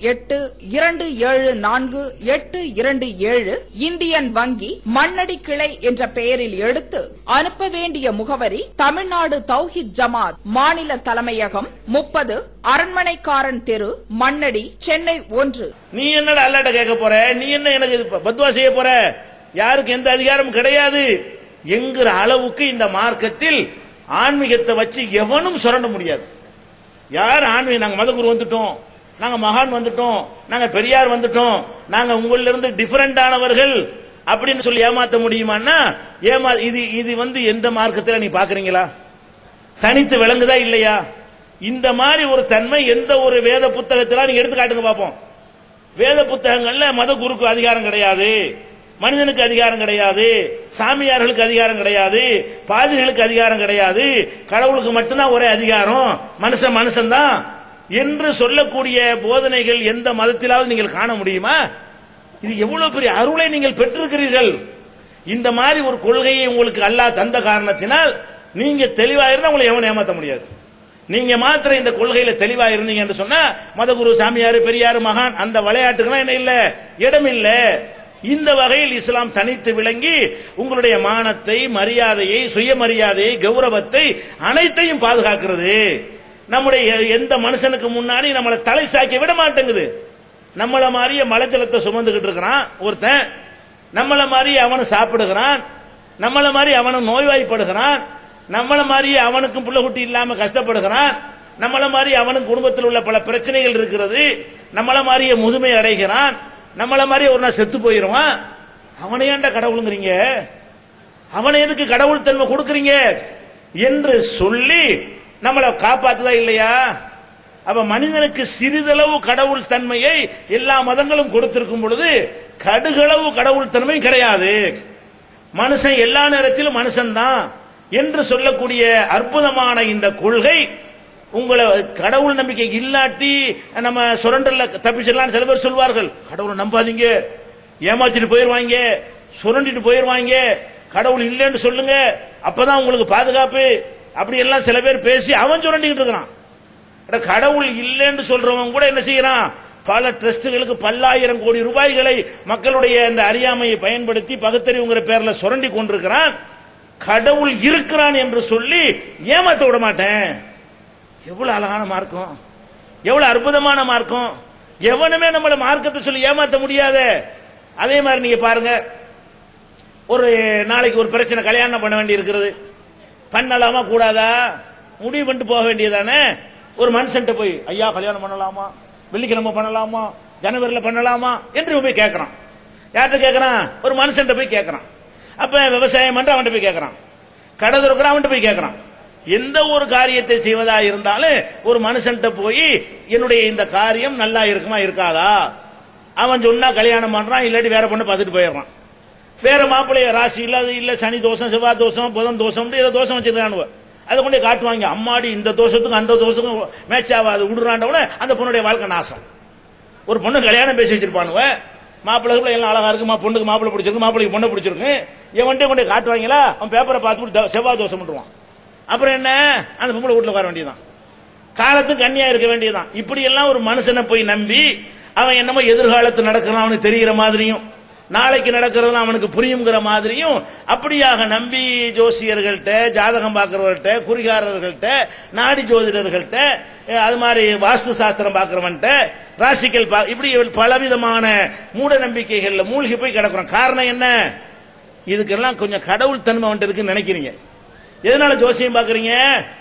எட்டு இரண்டு ஏழு நான்கு எட்டு இரண்டு ஏழு இந்தியன் வங்கி மண்ணடி கிளை என்ற பெயரில் எடுத்து அனுப்ப வேண்டிய முகவரி தமிழ்நாடு தௌஹித் ஜமாத் மாநில தலைமையகம் முப்பது அரண்மனைக்காரன் தெரு மண்ணடி சென்னை ஒன்று நீ என்னடா அல்லாட்ட கேட்க போற நீ என்ன எனக்கு இது பத்வா செய்ய போற யாருக்கு எந்த அதிகாரமும் கிடையாது என்கிற அளவுக்கு இந்த மார்க்கத்தில் ஆன்மீகத்தை வச்சு எவனும் சுரண்ட முடியாது யார் ஆன்மீகம் நாங்க மதகுரு வந்துட்டோம் நாங்க மகான் வந்துட்டோம் நாங்க பெரியார் வந்துட்டோம் நாங்க உங்களிலிருந்து இருந்து டிஃபரெண்ட் ஆனவர்கள் அப்படின்னு சொல்லி ஏமாத்த முடியுமான்னா ஏமா இது இது வந்து எந்த மார்க்கத்தில் நீ பாக்குறீங்களா தனித்து விளங்குதா இல்லையா இந்த மாதிரி ஒரு தன்மை எந்த ஒரு வேத புத்தகத்தில நீங்க எடுத்து காட்டுங்க பார்ப்போம் வேத புத்தகங்கள்ல மத குருக்கு அதிகாரம் கிடையாது மனிதனுக்கு அதிகாரம் கிடையாது சாமியார்களுக்கு அதிகாரம் கிடையாது பாதிரிகளுக்கு அதிகாரம் கிடையாது கடவுளுக்கு மட்டும்தான் ஒரே அதிகாரம் மனுஷன் மனுஷன்தான் என்று சொல்லக்கூடிய போதனைகள் எந்த மதத்திலாவது நீங்கள் காண முடியுமா இது எவ்வளவு பெரிய அருளை நீங்கள் பெற்றிருக்கிறீர்கள் இந்த மாதிரி ஒரு கொள்கையை உங்களுக்கு அல்லாஹ் தந்த காரணத்தினால் நீங்க தெளிவா இருந்தா உங்களை எவன் ஏமாத்த முடியாது நீங்க மாத்திரம் இந்த கொள்கையில தெளிவா இருந்தீங்க என்று சொன்னா மதகுரு சாமியார் பெரியார் மகான் அந்த விளையாட்டுக்கெல்லாம் என்ன இல்ல இடம் இல்ல இந்த வகையில் இஸ்லாம் தனித்து விளங்கி உங்களுடைய மானத்தை மரியாதையை சுயமரியாதையை கௌரவத்தை அனைத்தையும் பாதுகாக்கிறது நம்முடைய எந்த மனுஷனுக்கு முன்னாடி நம்மளை தலை சாக்கி விட மாட்டேங்குது நம்மள மாதிரியே மலைஜலத்தை சுமந்துகிட்டு இருக்கிறான் ஒருத்தன் நம்மள மாதிரி அவனும் சாப்பிடுகிறான் நம்மள மாதிரி அவனும் நோய்வாய்ப்படுகிறான் நம்மள மாதிரி அவனுக்கும் புள்ள குட்டி இல்லாம கஷ்டப்படுகிறான் நம்மள மாதிரி அவனுக்கு குடும்பத்தில் உள்ள பல பிரச்சனைகள் இருக்கிறது நம்மள மாதிரியே முதுமை அடைகிறான் நம்மள மாதிரி ஒரு நாள் செத்து போயிருவான் அவனை ஏன்டா கடவுளுங்கிறீங்க அவனை எதுக்கு கடவுள் தன்மை கொடுக்கறீங்க என்று சொல்லி நம்மளை காப்பாத்துதா இல்லையா அப்ப மனிதனுக்கு சிறிதளவு கடவுள் தன்மையை எல்லா மதங்களும் கொடுத்திருக்கும் பொழுது கடுகளவு கடவுள் தன்மை கிடையாது மனுஷன் எல்லா நேரத்திலும் மனுஷன்தான் என்று சொல்லக்கூடிய அற்புதமான இந்த கொள்கை உங்களை கடவுள் நம்பிக்கை இல்லாட்டி நம்ம சுரண்டல்ல தப்பிச்சிடலாம் சில பேர் சொல்வார்கள் கடவுளை நம்பாதீங்க ஏமாத்திட்டு போயிருவாங்க சுரண்டிட்டு போயிருவாங்க கடவுள் இல்லைன்னு சொல்லுங்க அப்பதான் உங்களுக்கு பாதுகாப்பு அப்படி எல்லாம் சில பேர் பேசி அவன் சுரண்டிக்கிட்டு இருக்கிறான் அட, கடவுள் இல்லைன்னு சொல்றவன் கூட என்ன செய்யறான் பல ட்ரஸ்டுகளுக்கு பல்லாயிரம் கோடி ரூபாய்களை மக்களுடைய இந்த அறியாமையை பயன்படுத்தி பகுத்தறிவுங்கிற பேர்ல சுரண்டி கொண்டிருக்கிறான் கடவுள் இருக்கிறான் என்று சொல்லி ஏமாத்த விட மாட்டேன் எவ்வளவு அழகான மார்க்கம் எவ்வளவு அற்புதமான மார்க்கம் எவனுமே நம்மள மார்க்கத்தை சொல்லி ஏமாத்த முடியாத அதே மாதிரி நீங்க பாருங்க ஒரு நாளைக்கு ஒரு பிரச்சனை கல்யாணம் பண்ண வேண்டி இருக்கிறது பண்ணலாமா கூடாதா முடிவு பண்ணிட்டு போக வேண்டியதானே ஒரு மனுஷன்ட்ட போய் ஐயா கல்யாணம் பண்ணலாமா வெள்ளிக்கிழமை பண்ணலாமா ஜனவரியில பண்ணலாமா என்று இவன் போய் கேட்கறான் யார்கிட்ட கேட்கறான் ஒரு மனுஷன்ட்ட போய் கேட்கறான் அப்ப விவசாயம் பண்ற அவன்கிட்ட போய் கேட்கறான் கடை துறக்கிற அவன்கிட்ட போய் கேட்கறான் எந்த ஒரு காரியத்தை செய்வதா இருந்தாலும் ஒரு மனுஷன்ட்ட போய் என்னுடைய இந்த காரியம் நல்லா இருக்குமா இருக்காதா அவன் சொன்னா கல்யாணம் பண்றான் இல்லாட்டி வேற பொண்ணு பார்த்துட்டு போயிடுறான் வேற மாப்பிள்ளைய ராசி இல்லாத இல்ல சனி தோஷம் செவ்வாய் தோஷம் புதன் தோஷம் ஏதோ தோஷம் வச்சிருக்கானுவ அதை கொண்டு போய் காட்டுவாங்க அம்மாடி இந்த தோஷத்துக்கும் அந்த தோஷத்துக்கும் மேட்ச் ஆகாது விடுறாண்டவன அந்த பொண்ணுடைய வாழ்க்கை நாசம் ஒரு பொண்ணு கல்யாணம் பேசி வச்சிருப்பானுவ மாப்பிள்ளை எல்லாம் அழகா இருக்குமா பொண்ணுக்கு மாப்பிள்ளை பிடிச்சிருக்கு மாப்பிள்ளைக்கு பொண்ணு பிடிச்சிருக்கு இவன்ட்டே கொண்டு போய் காட்டுவாங்களா அவன் பேப்பரை பார்த்து த- செவ்வாய் தோஷம் பண்ணுவான் அப்புறம் என்ன அந்த பொம்பளை வீட்டுல உட்கார வேண்டியதான் காலத்துக்கு கண்ணியா இருக்க வேண்டியதான் இப்படி எல்லாம் ஒரு மனுஷனை போய் நம்பி அவன் என்னமோ எதிர்காலத்து நடக்கிறான் அவனுக்கு தெரிகிற மாதிரியும் நாளைக்கு நடக்கிறது அவனுக்கு புரியுங்கிற மாதிரியும் அப்படியாக நம்பி ஜோசியர்கள்ட்ட ஜாதகம் பார்க்கிறவர்கள்ட்ட குறிகாரர்கள்ட்ட நாடி ஜோதிடர்கள்ட்ட அஹ், அது மாதிரி வாஸ்து சாஸ்திரம் பார்க்கிறவன்ட்ட ராசிக்கல் பா இப்படி பலவிதமான மூட நம்பிக்கைகள்ல மூழ்கி போய் கிடக்குறோம் காரணம் என்ன இதுக்கெல்லாம் கொஞ்சம் கடவுள் தன்மை வந்துட்டு இருக்குன்னு நினைக்கிறீங்க எதனால ஜோசியம் பாக்குறீங்க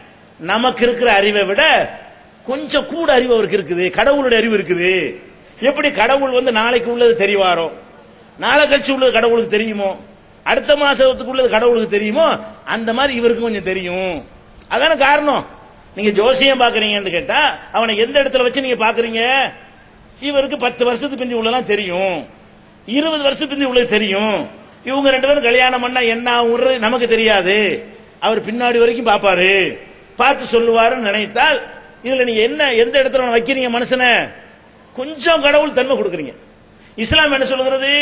நமக்கு இருக்கிற அறிவை விட கொஞ்சம் கூட அறிவு அவருக்கு இருக்குது கடவுளுடைய அறிவு இருக்குது எப்படி கடவுள் வந்து நாளைக்கு உள்ளது தெரிவாரோ நாளை கழிச்சு உள்ளது கடவுளுக்கு தெரியுமோ அடுத்த மாசத்துக்கு உள்ளது கடவுளுக்கு தெரியுமோ அந்த மாதிரி இவருக்கு கொஞ்சம் தெரியும் அதான காரணம் நீங்க ஜோசியம் பாக்குறீங்கன்னு கேட்டா அவனை எந்த இடத்துல வச்சு நீங்க பாக்குறீங்க இவருக்கு பத்து வருஷத்துக்கு பிந்தி உள்ளதெல்லாம் தெரியும் இருபது வருஷத்துக்கு பிந்தி உள்ளது தெரியும் இவங்க ரெண்டு பேரும் கல்யாணம் பண்ணா என்ன ஆகுறது நமக்கு தெரியாது அவர் பின்னாடி வரைக்கும் பாப்பாரு பார்த்து சொல்லுவாருன்னு நினைத்தால் இதுல நீங்க என்ன எந்த இடத்துல வைக்கிறீங்க மனுஷனை கொஞ்சம் கடவுள் தன்மை கொடுக்குறீங்க இஸ்லாம் என்ன சொல்லுகிறது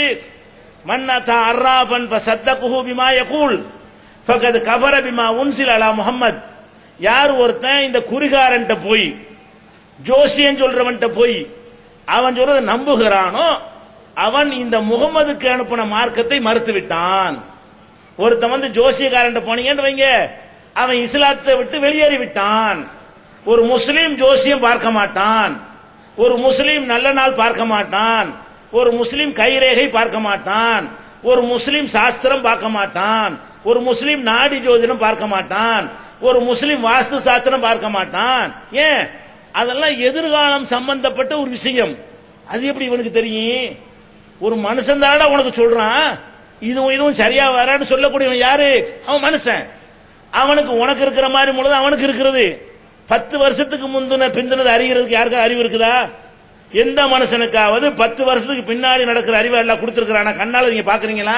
மன்னதா அர்ராஃபன் ஃபசத்தகுஹு பிமா யகூல் ஃபகத் கஃபர பிமா உன்சில் அலா முஹம்மத் யார் ஒருத்தன் இந்த குறிகாரன்ட்ட போய் ஜோசியன் சொல்றவன்ட்ட போய் அவன் சொல்றதை நம்புகிறானோ அவன் இந்த முகமதுக்கு அனுப்பின மார்க்கத்தை மறுத்து விட்டான் ஒருத்தன் வந்து ஜோசியக்காரன் போனீங்கன்னு வைங்க அவன் இஸ்லாத்தை விட்டு வெளியேறி விட்டான் ஒரு முஸ்லீம் ஜோசியம் பார்க்க மாட்டான் ஒரு முஸ்லீம் நல்ல நாள் பார்க்க மாட்டான் ஒரு முஸ்லீம் கைரேகை பார்க்க மாட்டான் ஒரு முஸ்லீம் சாஸ்திரம் பார்க்க மாட்டான் ஒரு முஸ்லீம் நாடி ஜோதிடம் பார்க்க மாட்டான் ஒரு முஸ்லீம் வாஸ்து சாஸ்திரம் பார்க்க மாட்டான் ஏன் அதெல்லாம் எதிர்காலம் சம்பந்தப்பட்ட ஒரு விஷயம் அது எப்படி இவனுக்கு தெரியும் ஒரு மனுஷன் தானடா உனக்கு சொல்றான் இதுவும் இதுவும் சரியா வரான்னு சொல்லக்கூடியவன் யாரு அவன் மனுஷன் அவனுக்கு உனக்கு இருக்கிற மாதிரி முழுது அவனுக்கு இருக்கிறது பத்து வருஷத்துக்கு முந்தின பிந்தினது அறிகிறதுக்கு யாருக்கும் அறிவு இருக்குதா எந்த மனுஷனுக்காவது பத்து வருஷத்துக்கு பின்னாடி நடக்கிற அறிவை எல்லாம் கொடுத்துருக்கிறானா கண்ணால நீங்க பாக்குறீங்களா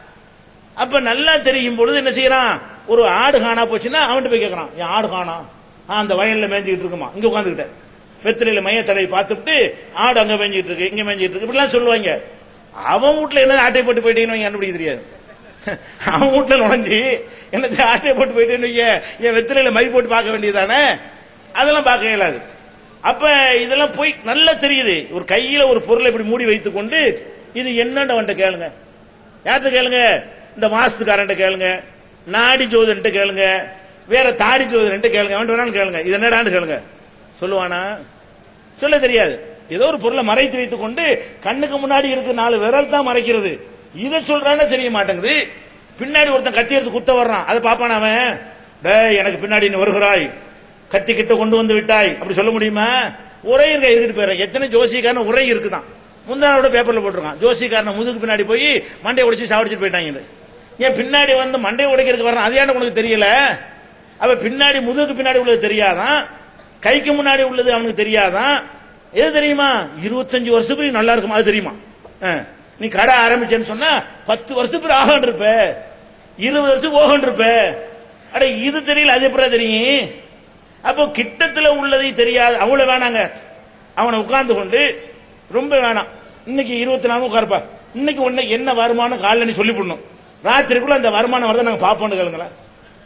அப்ப நல்லா தெரியும் பொழுது என்ன செய்யறான் ஒரு ஆடு காணா போச்சுன்னா அவன்கிட்ட போய் கேட்கறான் என் ஆடு காணா ஆ, அந்த வயல்ல மேய்ஞ்சிட்டு இருக்குமா இங்க உட்காந்துக்கிட்ட வெத்திரையில மைய தடவை பார்த்துட்டு ஆடு அங்க மேய்ஞ்சிட்டு இருக்கு இங்க மேய்ஞ்சிட்டு இருக்கு இப்படிலாம் சொல்லுவாங்க அவன் வீட்டுல என்ன ஆட்டை போட்டு போயிட்டீங்கன்னு வைங்க, கண்டுபிடிக்க தெரியாது அவன் வீட்டுல நுழைஞ்சு என்னது ஆட்டை போட்டு போயிட்டேன்னு வைங்க, என் வெத்திரையில மை போட்டு பார்க்க வேண்டியதானே அதெல்லாம் பார்க்க இயலாது அப்ப இதெல்லாம் போய் நல்லா தெரியுது ஒரு கையில ஒரு பொருளை இப்படி மூடி வைத்துக் கொண்டு இது என்னன்னு அவன்கிட்ட கேளுங்க யார்கிட்ட கேளுங்க இந்த மாசத்துக்காரன்ட்ட கேளுங்க நாடி ஜோதிடன்ட்ட கேளுங்க வேற தாடி ஜோதிடன்ட்ட கேளுங்க அவன் வேணாலும் கேளுங்க இது என்னடான்னு கேளுங்க சொல்லுவானா சொல்ல தெரியாது ஏதோ ஒரு பொருளை மறைத்து வைத்துக் கொண்டு கண்ணுக்கு முன்னாடி இருக்கு நாலு விரல் தான் மறைக்கிறது இதை சொல்றான்னு தெரிய மாட்டேங்குது பின்னாடி ஒருத்தன் கத்தி எடுத்து குத்த வர்றான் அதை பாப்பான் அவன் டேய் எனக்கு பின்னாடி நீ வருகிறாய் கத்தி கிட்ட கொண்டு வந்து விட்டாய் அப்படி சொல்ல முடியுமா உரை இருக்க இருக்கிட்டு போயிடுறேன் எத்தனை ஜோசிக்காரன் உரை இருக்குதான் முந்தானோட பேப்பர்ல போட்டிருக்கான் ஜோசிக்காரன் முதுகு பின்னாடி போய் மண்டையை உடைச்சு சாவடிச்சிட்டு போயிட்டாங்க ஏன் பின்னாடி வந்து மண்டையை உடைக்கிறதுக்கு வர்றான் அது ஏன்டா உனக்கு தெரியல அவ பின்னாடி முதுகுக்கு பின்னாடி உள்ளது தெரியாதான் கைக்கு முன்னாடி உள்ளது அவனுக்கு தெரியாதான் எது தெரியுமா இருபத்தஞ்சு வருஷத்துக்கு நீ நல்லா இருக்குமா அது தெரியுமா ஆ. நீ கடை ஆரம்பிச்சேன்னு சொன்னா பத்து வருஷத்துக்கு ஆகன் இருப்ப இருபது வருஷத்துக்கு ஓகன் இருப்ப அட இது தெரியல அது எப்படி தெரியும் அப்போ கிட்டத்துல உள்ளதை தெரியாது அவ்வளவு வேணாங்க அவனை உட்கார்ந்து கொண்டு ரொம்ப வேணாம் இன்னைக்கு இருபத்தி நாலு உட்காருப்பா இன்னைக்கு உன்னை என்ன வருமானம் காலைல நீ சொல்லி போடணும் ராத்திரிக்குள்ள அந்த வருமானம் வரதை நாங்க பாப்போம்னு கேளுங்களேன்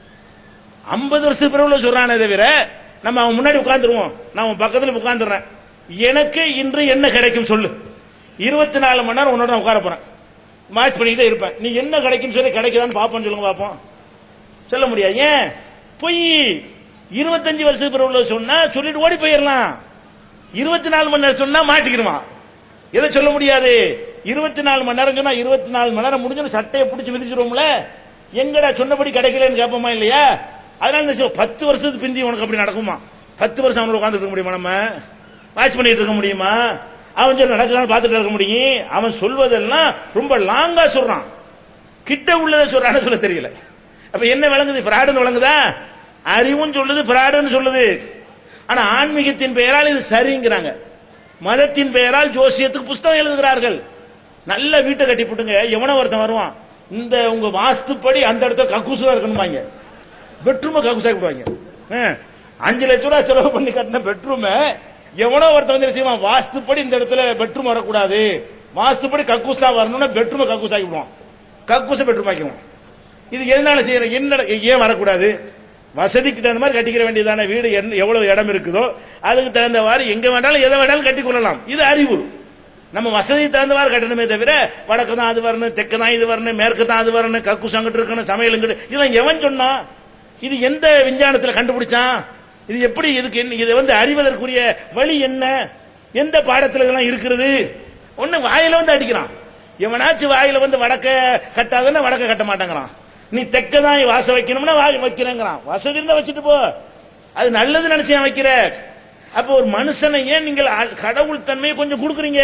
ஐம்பது வருஷத்துக்கு பிறகு சொல்றானே தவிர நம்ம அவன் முன்னாடி உட்கார்ந்துருவோம் நான் அவன் பக்கத்துல உட்கார்ந்துடுறேன் எனக்கு இன்று என்ன கிடைக்கும் சொல்லு இருபத்தி நாலு மணி நேரம் உன்னோட நான் உட்கார போறேன் வாட்ச் பண்ணிக்கிட்டே இருப்பேன் நீ என்ன கிடைக்கும் சொல்லி கிடைக்குதான்னு பாப்போம்னு சொல்லுங்க பாப்போம் சொல்ல முடியாது ஏன் பொய் இருபத்தஞ்சு வருஷத்துக்கு பிறகு உள்ள சொன்னா சொல்லிட்டு ஓடி போயிடலாம் இருபத்தி நாலு மணி நேரம் சொன்னா மாட்டிக்கிடுவான் எதை சொல்ல முடியாது இருபத்தி நாலு மணி நேரம் சொன்னா இருபத்தி நாலு மணி நேரம் முடிஞ்சு சட்டையை பிடிச்சி மிதிச்சிருவோம்ல எங்கடா சொன்னபடி கிடைக்கலன்னு கேட்போமா இல்லையா அதனால இந்த சிவ- பத்து வருஷத்துக்கு பிந்தி உனக்கு அப்படி நடக்குமா பத்து வருஷம் அவனோட உட்கார்ந்துட்டு இருக்க முடியுமா நம்ம வாட்ச் பண்ணிட்டு இருக்க முடியுமா அவன் சொல்ல நடக்கிறான்னு பார்த்துட்டு இருக்க முடியும் அவன் சொல்வதெல்லாம் ரொம்ப லாங்கா சொல்றான் கிட்ட உள்ளதை சொல்றான்னு சொல்ல தெரியல அப்ப என்ன விளங்குது ஃப்ராடுன்னு விளங்குதா அறிவும் சொல்லுது ஃப்ராடுன்னு சொல்லுது ஆனா ஆன்மீகத்தின் பெயரால் இது சரிங்கிறாங்க மதத்தின் பெயரால் ஜோசியத்துக்கு புஸ்தகம் எழுதுகிறார்கள் நல்ல வீட்டை கட்டி போட்டுங்க எவனோ ஒருத்தன் வருவான் இந்த உங்க வாஸ்துப்படி அந்த இடத்துல கக்கூசுவா இருக்கணுமாங்க பெட்ரூமை கக்கூசாக்கி விடுவாங்க ஆ, அஞ்சு லட்ச ரூபா செலவு பண்ணி கட்டின பெட்ரூமை எவனோ ஒருத்தன் வந்து என்ன செய்வான் வாஸ்துப்படி இந்த இடத்துல பெட்ரூம் வரக்கூடாது வாஸ்துப்படி கக்கூஸ் தான் வரணும்னா பெட்ரூமை கக்கூஸ் ஆக்கி விடுவான் கக்கூச பெட்ரூம் ஆக்கிடுவான் இது எதனால செய்யற என்ன ஏன் வரக்கூடாது வசதிக்கு தகுந்த மாதிரி கட்டிக்கிற வேண்டியதான வீடு என்ன எவ்வளவு இடம் இருக்குதோ அதுக்கு தகுந்தவாறு எங்க வேண்டாலும் எதை வேணாலும் கட்டி கொள்ளலாம் இது அறிவு நம்ம வசதிக்கு தகுந்தவாறு கட்டணுமே தவிர வடக்கு தான் அது வரணும் தெற்கு தான் இது வரணும் மேற்கு தான் அது வரணும் கக்கு சங்கிட்டு இருக்கணும் சமையல் இங்கிட்டு இதெல்லாம் எவன் சொன்னான் இது எந்த விஞ்ஞானத்துல கண்டுபிடிச்சான் இது எப்படி இதுக்கு என்ன இது வந்து அறிவதற்குரிய வழி என்ன எந்த பாடத்துல இதெல்லாம் இருக்கிறது ஒண்ணு வாயில வந்து அடிக்கிறான் எவனாச்சும் வாயில வந்து வடக்க கட்டாதுன்னா வடக்க கட்ட மாட்டேங்கிறான் நீ தெக்க தான் வாச வைக்கணும்னா வாய் வைக்கிறேங்கிறான் வசதி இருந்தா வச்சுட்டு போ அது நல்லது நினைச்சு ஏன் வைக்கிற அப்ப ஒரு மனுஷனை ஏன் நீங்கள் ஆள்- கடவுள் தன்மையை கொஞ்சம் கொடுக்குறீங்க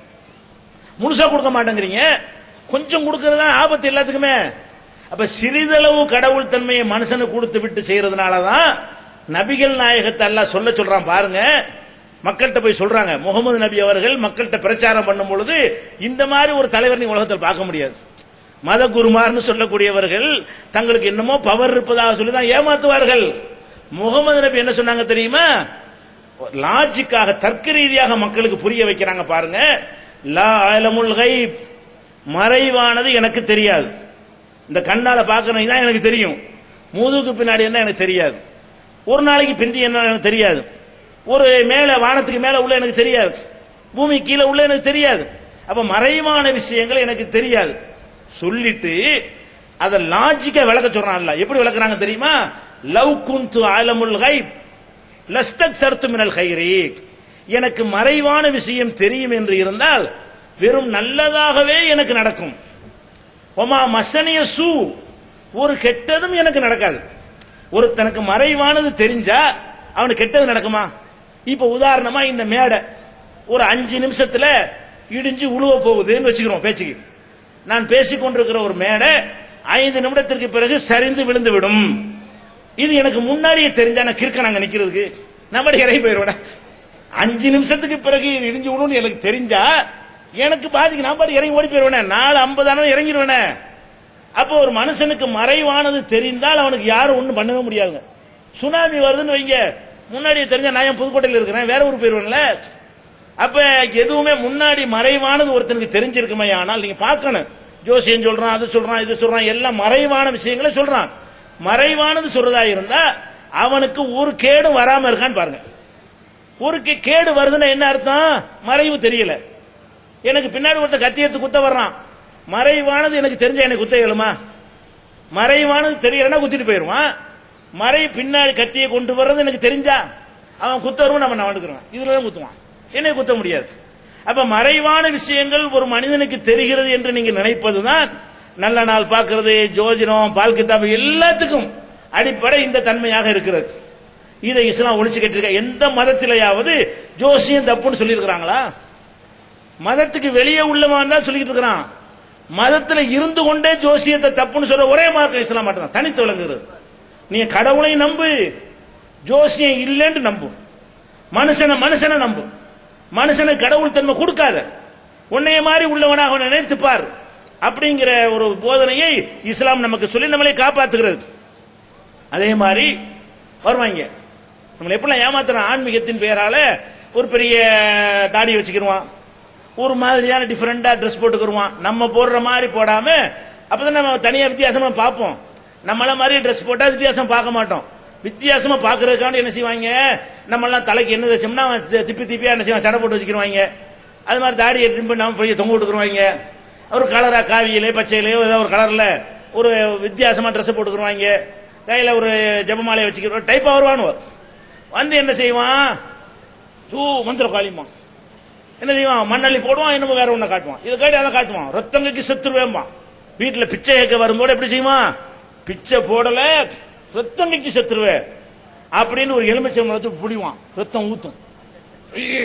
முழுசா கொடுக்க மாட்டேங்கிறீங்க கொஞ்சம் கொடுக்கறது தான் ஆபத்து எல்லாத்துக்குமே அப்ப சிறிதளவு கடவுள் தன்மையை மனுஷனுக்கு கொடுத்து விட்டு செய்யறதுனால தான் நபிகள் நாயகத்தை அல்லாஹ் சொல்ல சொல்றான் பாருங்க மக்கள்கிட்ட போய் சொல்றாங்க முகமது நபி அவர்கள் மக்கள்கிட்ட பிரச்சாரம் பண்ணும் பொழுது இந்த மாதிரி ஒரு தலைவர் நீ உலகத்தில் பார்க்க முடியாது மத குருமார்னு சொல்லக்கூடியவர்கள் தங்களுக்கு என்னமோ பவர் இருப்பதாக சொல்லி தான் ஏமாத்துவார்கள் முகமது நபி என்ன சொன்னாங்க தெரியுமா லாஜிக்காக தர்க்க ரீதியாக மக்களுக்கு புரிய வைக்கிறாங்க பாருங்க லா அலமுல் கைப் மறைவானது எனக்கு தெரியாது இந்த கண்ணால பார்க்கறது தான் எனக்கு தெரியும் முதுகுக்கு பின்னாடி என்ன எனக்கு தெரியாது ஒரு நாளைக்கு பிந்தி என்ன எனக்கு தெரியாது ஒரு மேல வானத்துக்கு மேல உள்ள எனக்கு தெரியாது பூமி கீழே உள்ள எனக்கு தெரியாது அப்ப மறைவான விஷயங்கள் எனக்கு தெரியாது சொல்லிட்டு அத லாஜிக்கா விளக்க சொல்றான்ல எப்படி விளக்குறாங்க தெரியுமா லவ் குந்து ஆலமுல் கைப் லஸ்தக் தர்த்து மினல் கைரி எனக்கு மறைவான விஷயம் தெரியும் என்று இருந்தால் வெறும் நல்லதாகவே எனக்கு நடக்கும் ஒமா மசனிய சூ ஒரு கெட்டதும் எனக்கு நடக்காது ஒருத்தனுக்கு மறைவானது தெரிஞ்சா அவனுக்கு கெட்டது நடக்குமா இப்ப உதாரணமா இந்த மேடை ஒரு அஞ்சு நிமிஷத்துல இடிஞ்சு உழுவ போகுதுன்னு வச்சுக்கிறோம் பேச்சுக்கு நான் பேசிக் கொண்டிருக்கிற ஒரு மேடை ஐந்து நிமிடத்திற்கு பிறகு சரிந்து விழுந்து விடும் இது எனக்கு முன்னாடியே தெரிஞ்சா நான் கிறுக்க நாங்க நிக்கிறதுக்கு நம்ம இறங்கி போயிருவேன் அஞ்சு நிமிஷத்துக்கு பிறகு இது இடிஞ்சு விடும்னு எனக்கு தெரிஞ்சா எனக்கு பாதிக்கு நான் பாடி இறங்கி ஓடி போயிருவேனே நாலு ஐம்பதான இறங்கிடுவேனே அப்போ ஒரு மனுஷனுக்கு மறைவானது தெரிந்தால் அவனுக்கு யாரும் ஒண்ணும் பண்ணவே முடியாதுங்க சுனாமி வருதுன்னு வைங்க முன்னாடியே தெரிஞ்ச நான் ஏன் புதுக்கோட்டையில் இருக்கிறேன் வேற ஊர் போயிருவேன்ல அப்ப எதுவுமே முன்னாடி மறைவானது ஒருத்தனுக்கு தெரிஞ்சிருக்குமே ஆனால் நீங்க பார்க்கணும் ஜோசியன் சொல்றான் அது சொல்றான் இது சொல்றான் எல்லாம் மறைவான விஷயங்களை சொல்றான் மறைவானது சொல்றதா இருந்தா அவனுக்கு ஒரு கேடும் வராம இருக்கான்னு பாருங்க ஒரு கே- கேடு வருதுன்னா என்ன அர்த்தம் மறைவு தெரியல எனக்கு பின்னாடி ஒருத்தன் கத்தி எடுத்து குத்த வர்றான் மறைவானது எனக்கு தெரிஞ்ச எனக்கு குத்த இயலுமா மறைவானது தெரியலன்னா குத்திட்டு போயிருவான் மறை பின்னாடி கத்தியை கொண்டு வர்றது எனக்கு தெரிஞ்சா அவன் குத்தரும் நம்ம நடக்கிறோம் இதுல தான் குத்துவான் என்னை குத்த முடியாது அப்ப மறைவான விஷயங்கள் ஒரு மனிதனுக்கு தெரிகிறது என்று நீங்க நினைப்பதுதான் நல்ல நாள் பார்க்கிறது ஜோதிடம் பால் கிதாபு எல்லாத்துக்கும் அடிப்படை இந்த தன்மையாக இருக்கிறது இதை இஸ்லாம் ஒழிச்சு கேட்டிருக்க எந்த மதத்திலேயாவது ஜோசியம் தப்புன்னு சொல்லியிருக்கிறாங்களா மதத்துக்கு வெளியே உள்ளவன் தான் சொல்லிட்டு இருக்கிறான் மதத்துல இருந்து கொண்டே ஜோசியத்தை தப்புன்னு சொல்ற ஒரே மார்க்கம் இஸ்லாம் மட்டும்தான் தனித்து விளங்குறது நீ கடவுளையும் நம்பு ஜோசியம் இல்லைன்னு நம்பு மனுஷனை மனுஷனை நம்பு மனுஷனுக்கு கடவுள் தன்மை கொடுக்காத உன்னைய மாதிரி உள்ளவனாக அவனை நினைத்து பார் அப்படிங்கிற ஒரு போதனையை இஸ்லாம் நமக்கு சொல்லி நம்மளை காப்பாத்துகிறது அதே மாதிரி வருவாங்க நம்மளை எப்படிலாம் ஏமாத்துறான் ஆன்மீகத்தின் பெயரால ஒரு பெரிய தாடி வச்சுக்கிருவான் ஒரு மாதிரியான டிஃபரெண்டா ட்ரெஸ் போட்டுக்கிருவான் நம்ம போடுற மாதிரி போடாம அப்பதான் நம்ம தனியா வித்தியாசமா பார்ப்போம் நம்மள மாதிரி ட்ரெஸ் போட்டா வித்தியாசம் பார்க்க மாட்டோம் வித்தியாசமா பாக்குறதுக்காண்டி என்ன செய்வாங்க நம்ம எல்லாம் தலைக்கு என்ன வச்சோம்னா அவன் தி- திப்பி திப்பியா என்ன செய்வான் சடை போட்டு வச்சுக்கிருவாங்க அது மாதிரி தாடியை திரும்பி நம்ம பெரிய தொங்க விட்டுக்குருவாங்க ஒரு கலரா காவியிலே பச்சையிலே ஏதோ ஒரு கலர்ல ஒரு வித்தியாசமா ட்ரெஸ் போட்டுக்குருவாங்க கையில ஒரு ஜெபமாலையை வச்சுக்கிறோம் டைப்பா வருவானுவ வந்து என்ன செய்வான் தூ மந்திர காளிமா என்ன செய்வான் மண்ணள்ளி போடுவான் என்னமோ வேற ஒண்ணு காட்டுவான் இதை காட்டி அதை காட்டுவான் ரத்தங்கைக்கு செத்துருவேம்மா வீட்டுல பிச்சை கேட்க வரும்போது எப்படி செய்வான் பிச்சை போடல ரத்தங்கைக்கு செத்துருவே அப்படின்னு ஒரு எலுமிச்சை மரத்தை புடிவான் ரத்தம் ஊத்தும் ஐயே.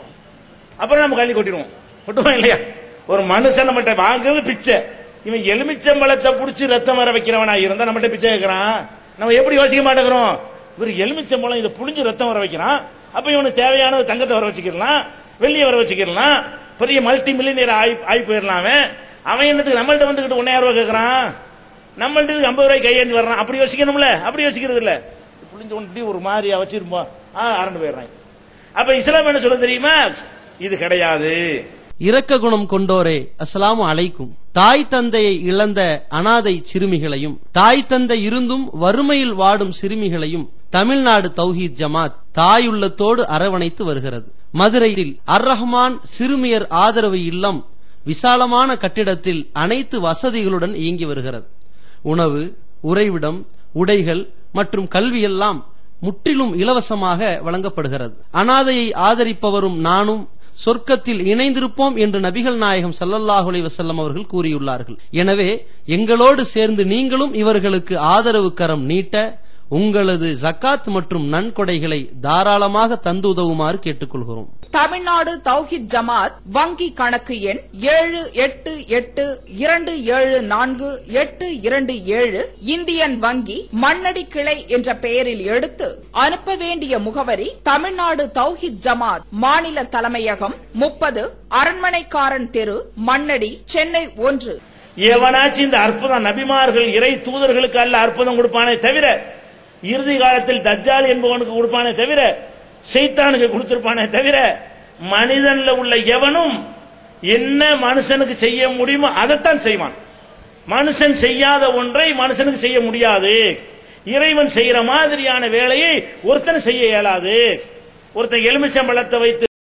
அப்புறம் நம்ம கள்ளி கொட்டிடுவோம் கொட்டுவோம் இல்லையா ஒரு மனுஷன் நம்மகிட்ட வாங்குறது பிச்சை இவன் எலுமிச்சம்பழத்தை புடிச்சு ரத்தம் வர வைக்கிறவனா இருந்தா நம்மகிட்ட பிச்சை கேட்கறான் நம்ம எப்படி யோசிக்க மாட்டேங்கிறோம் இவர் எலுமிச்சம்பழம் இதை புழிஞ்சு ரத்தம் வர வைக்கிறான் அப்ப இவனுக்கு தேவையானது தங்கத்தை வர வச்சுக்கிடலாம் வெள்ளியை வர வச்சுக்கிடலாம் பெரிய மல்டி மில்லியனர் ஆகி ஆகி போயிடலாம் அவன் அவன் என்னத்துக்கு நம்மள்ட்ட வந்துகிட்டு ஒன்னாயிரம் ரூபாய் கேட்கறான் நம்மள்ட்ட இதுக்கு ஐம்பது ரூபாய் கையேந்தி வர்றான் அப்படி யோசிக்கணும்ல அப்படி யோசிக்கிறது இல்ல புளிஞ்சு ஒன்று ஒரு மாதிரியா வச்சிருப்போம் ஆ அரண்டு போயிடுறாங்க அப்ப இஸ்லாம் என்ன சொல்ல தெரியுமா இது கிடையாது இரக்க குணம் கொண்டோரே அஸ்ஸலாமு அலைக்கும் தாய் தந்தையை இழந்த அனாதை சிறுமிகளையும் தாய் தந்தை இருந்தும் வறுமையில் வாடும் சிறுமிகளையும் தமிழ்நாடு தௌஹீத் ஜமாத் தாயுள்ளத்தோடு அரவணைத்து வருகிறது மதுரையில் அர் ரஹ்மான் சிறுமியர் ஆதரவு இல்லம் விசாலமான கட்டிடத்தில் அனைத்து வசதிகளுடன் இயங்கி வருகிறது உணவு உறைவிடம் உடைகள் மற்றும் கல்வியெல்லாம் முற்றிலும் இலவசமாக வழங்கப்படுகிறது அனாதையை ஆதரிப்பவரும் நானும் சொர்க்கத்தில் இணைந்திருப்போம் என்று நபிகள் நாயகம் ஸல்லல்லாஹு அலைஹி வஸல்லம் அவர்கள் கூறியுள்ளார்கள் எனவே எங்களோடு சேர்ந்து நீங்களும் இவர்களுக்கு ஆதரவு கரம் நீட்ட உங்களது ஜக்காத் மற்றும் நன்கொடைகளை தாராளமாக தந்து உதவுமாறு கேட்டுக்கொள்கிறோம் தமிழ்நாடு தௌஹித் ஜமாத் வங்கி கணக்கு எண் ஏழு எட்டு எட்டு இரண்டு ஏழு நான்கு எட்டு இரண்டு ஏழு இந்தியன் வங்கி மண்ணடி கிளை என்ற பெயரில் எடுத்து அனுப்ப வேண்டிய முகவரி தமிழ்நாடு தௌஹித் ஜமாத் மாநில தலைமையகம் முப்பது அரண்மனைக்காரன் தெரு மண்ணடி சென்னை ஒன்று எவனாச்சும் இந்த அற்புதம் நபிமார்கள் இறை தூதர்களுக்கு அல்ல அற்புதம் கொடுப்பானே தவிர இறுதி காலத்தில் தஜ்ஜால் என்பவனுக்கு கொடுப்பானே தவிர சைத்தானுக்கு கொடுத்திருப்பானே தவிர மனிதன்ல உள்ள எவனும் என்ன மனுஷனுக்கு செய்ய முடியுமோ அதைத்தான் செய்வான் மனுஷன் செய்யாத ஒன்றை மனுஷனுக்கு செய்ய முடியாது இறைவன் செய்யற மாதிரியான வேலையை ஒருத்தன் செய்ய இயலாது ஒருத்தன் எலுமிச்சம்பழத்தை வைத்து